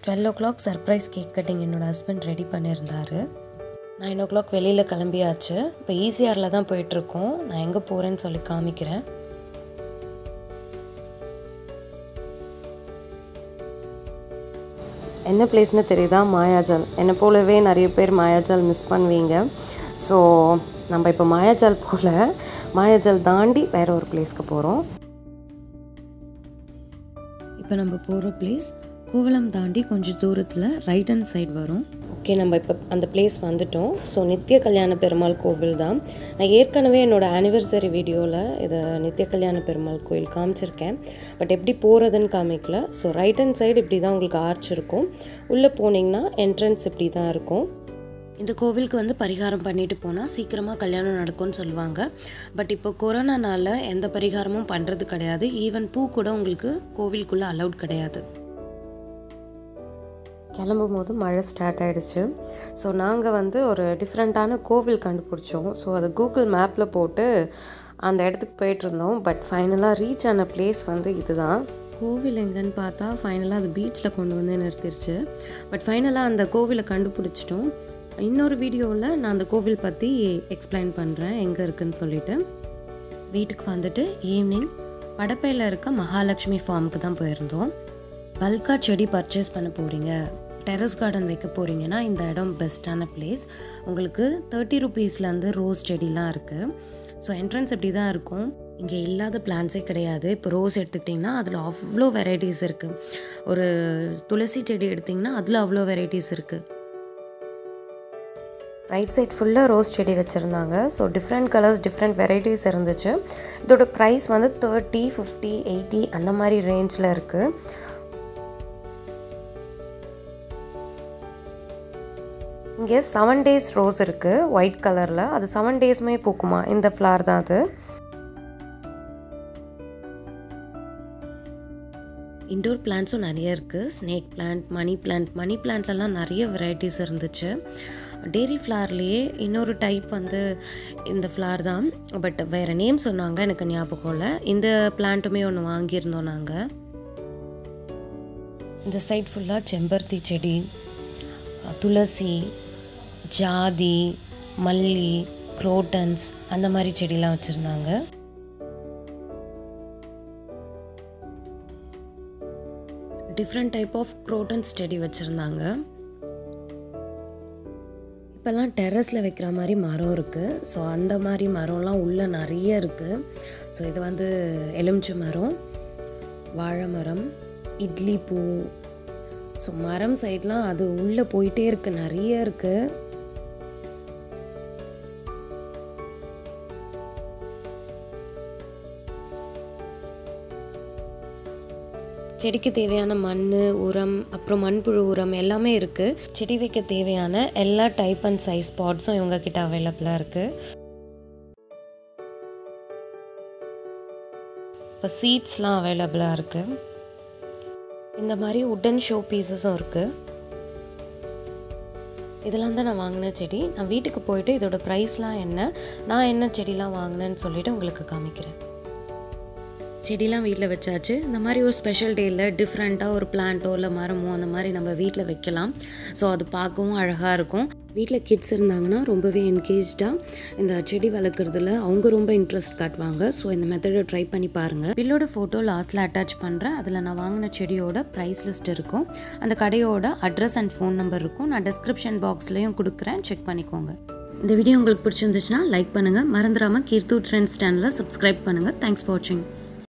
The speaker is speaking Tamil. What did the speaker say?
twelve o'clock surprise cake cutting என்னோடய ஹஸ்பண்ட் ரெடி பண்ணியிருந்தாரு நைன் ஓ கிளாக் வெளியில் கிளம்பியாச்சு இப்போ ஈசிஆரில் தான் போயிட்டுருக்கோம் நான் எங்கே போகிறேன்னு சொல்லி காமிக்கிறேன் என்ன பிளேஸ்னு தெரியுதா மாயாஜால் என்னை போலவே நிறைய பேர் மாயாஜால் மிஸ் பண்ணுவீங்க ஸோ நம்ம இப்போ மாயாஜால் போல் மாயாஜால் தாண்டி வேற ஒரு பிளேஸ்க்கு போகிறோம் இப்போ நம்ம போகிற பிளேஸ் கோவளம் தாண்டி கொஞ்சம் தூரத்தில் ரைட் ஹேண்ட் சைடு வரும் ஓகே நம்ம இப்போ அந்த பிளேஸ் வந்துட்டோம் ஸோ நித்திய கல்யாண பெருமாள் கோவில் தான் நான் ஏற்கனவே என்னோடய ஆனிவர்சரி வீடியோவில் இதை நித்திய கல்யாண பெருமாள் கோயில் காமிச்சிருக்கேன் பட் எப்படி போகிறதுன்னு காமிக்கல ஸோ ரைட் ஹேண்ட் சைடு இப்படி தான் உங்களுக்கு ஆர்ச் இருக்கும் உள்ளே போனீங்கன்னா என்ட்ரன்ஸ் இப்படி தான் இருக்கும் இந்த கோவிலுக்கு வந்து பரிகாரம் பண்ணிட்டு போனால் சீக்கிரமாக கல்யாணம் நடக்கும்னு சொல்லுவாங்க பட் இப்போ கொரோனானால எந்த பரிகாரமும் பண்ணுறது கிடையாது ஈவன் பூ கூட உங்களுக்கு கோவிலுக்குள்ளே அலௌட் கிடையாது கிளம்பும் போது மழை ஸ்டார்ட் ஆகிடுச்சு ஸோ நாங்கள் வந்து ஒரு டிஃப்ரெண்ட்டான கோவில் கண்டுபிடிச்சோம் ஸோ அதை கூகுள் மேப்பில் போட்டு அந்த இடத்துக்கு போயிட்டுருந்தோம் பட் ஃபைனலாக ரீச் ஆன பிளேஸ் வந்து இதுதான் கோவில் எங்கன்னு பார்த்தா ஃபைனலாக அது பீச்சில் கொண்டு வந்து நிறுத்திருச்சு பட் ஃபைனலாக அந்த கோவிலை கண்டுபிடிச்சிட்டோம் இன்னொரு வீடியோவில் நான் அந்த கோவில் பற்றி எக்ஸ்பிளைன் பண்ணுறேன் எங்கே இருக்குன்னு சொல்லிட்டு வீட்டுக்கு வந்துட்டு ஈவினிங் படப்பையில் இருக்க மகாலட்சுமி ஃபார்முக்கு தான் போயிருந்தோம் பல்காக செடி பர்ச்சேஸ் பண்ண போகிறீங்க டெரஸ் கார்டன் வைக்க போகிறீங்கன்னா இந்த இடம் பெஸ்ட்டான பிளேஸ் உங்களுக்கு தேர்ட்டி ருபீஸ்லேருந்து ரோஸ் செடிலாம் இருக்குது ஸோ என்ட்ரன்ஸ் இப்படி தான் இருக்கும் இங்கே இல்லாத பிளான்ஸே கிடையாது இப்போ ரோஸ் எடுத்துக்கிட்டிங்கன்னா அதில் அவ்வளோ வெரைட்டிஸ் இருக்குது ஒரு துளசி செடி எடுத்திங்கன்னா அதில் அவ்வளோ வெரைட்டிஸ் இருக்குது ரைட் சைட் ஃபுல்லாக ரோஸ் செடி வச்சுருந்தாங்க so different colours different varieties இருந்துச்சு இதோட ப்ரைஸ் வந்து தேர்ட்டி ஃபிஃப்டி எயிட்டி அந்த மாதிரி ரேஞ்சில் இருக்குது இங்கே செவன் டேஸ் ரோஸ் இருக்குது ஒயிட் கலரில் அது செவன் டேஸுமே பூக்குமா இந்த ஃப்ளார் தான் அது இண்டோர் பிளான்ட்ஸும் நிறைய இருக்குது snake plant money plant money பிளான்ட்லலாம் நிறைய வெரைட்டிஸ் இருந்துச்சு டேரி ஃப்ளார்லேயே இன்னொரு டைப் வந்து இந்த ஃப்ளார் தான் பட் வேறு நேம் சொன்னாங்க எனக்கு ஞாபகம் இல்லை இந்த பிளான்ட்டுமே ஒன்று வாங்கியிருந்தோம் நாங்கள் இந்த சைட் ஃபுல்லாக செம்பருத்தி செடி துளசி ஜாதி மல்லி குரோட்டன்ஸ் அந்த மாதிரி செடிலாம் வச்சுருந்தாங்க டிஃப்ரெண்ட் டைப் ஆஃப் குரோட்டன்ஸ் செடி வச்சுருந்தாங்க இப்போல்லாம் டெரஸில் வைக்கிற மாதிரி மரம் இருக்குது ஸோ அந்த மாதிரி மரம்லாம் உள்ளே நிறைய இருக்குது ஸோ இது வந்து எலுமிச்சை மரம் வாழை மரம் இட்லி பூ ஸோ மரம் சைட்லாம் அது உள்ளே போயிட்டே இருக்குது நிறைய இருக்குது செடிக்கு தேவையான மண் உரம் அப்புறம் மண்புழு உரம் எல்லாமே இருக்குது செடி வைக்க தேவையான எல்லா டைப் அண்ட் சைஸ் பாட்ஸும் இவங்க கிட்ட அவைலபிளாக இருக்குது இப்போ சீட்ஸ்லாம் அவைலபிளாக இருக்குது இந்த மாதிரி உட்டன் ஷோ பீசஸும் இருக்குது இதெல்லாம் தான் நான் வாங்கின செடி நான் வீட்டுக்கு போயிட்டு இதோட ப்ரைஸ்லாம் என்ன நான் என்ன செடிலாம் வாங்கினேன்னு சொல்லிட்டு உங்களுக்கு காமிக்கிறேன் செடிலாம் வீட்டில் வச்சாச்சு இந்த மாதிரி ஒரு ஸ்பெஷல் டேயில் டிஃப்ரெண்ட்டாக ஒரு பிளான்ட்டோ இல்லை மரமோ அந்த மாதிரி நம்ம வீட்டில் வைக்கலாம் ஸோ அது பார்க்கவும் அழகாக இருக்கும் வீட்டில் கிட்ஸ் இருந்தாங்கன்னா ரொம்பவே என்கேஜ்டாக இந்த செடி வளர்க்குறதுல அவங்க ரொம்ப இன்ட்ரெஸ்ட் காட்டுவாங்க ஸோ இந்த மெத்தடை ட்ரை பண்ணி பாருங்கள் பில்லோட ஃபோட்டோ லாஸ்ட்டில் அட்டாச் பண்ணுறேன் அதில் நான் வாங்கின செடியோட ப்ரைஸ் லிஸ்ட் இருக்கும் அந்த கடையோட அட்ரஸ் அண்ட் ஃபோன் நம்பர் இருக்கும் நான் டிஸ்கிரிப்ஷன் பாக்ஸ்லேயும் கொடுக்குறேன் செக் பண்ணிக்கோங்க இந்த வீடியோ உங்களுக்கு பிடிச்சிருந்துச்சுன்னா லைக் பண்ணுங்கள் மறந்துடாமல் கீர்த்து ட்ரெண்ட்ஸ் சேனலை சப்ஸ்கிரைப் பண்ணுங்கள் தேங்க்ஸ் ஃபார் வாட்சிங்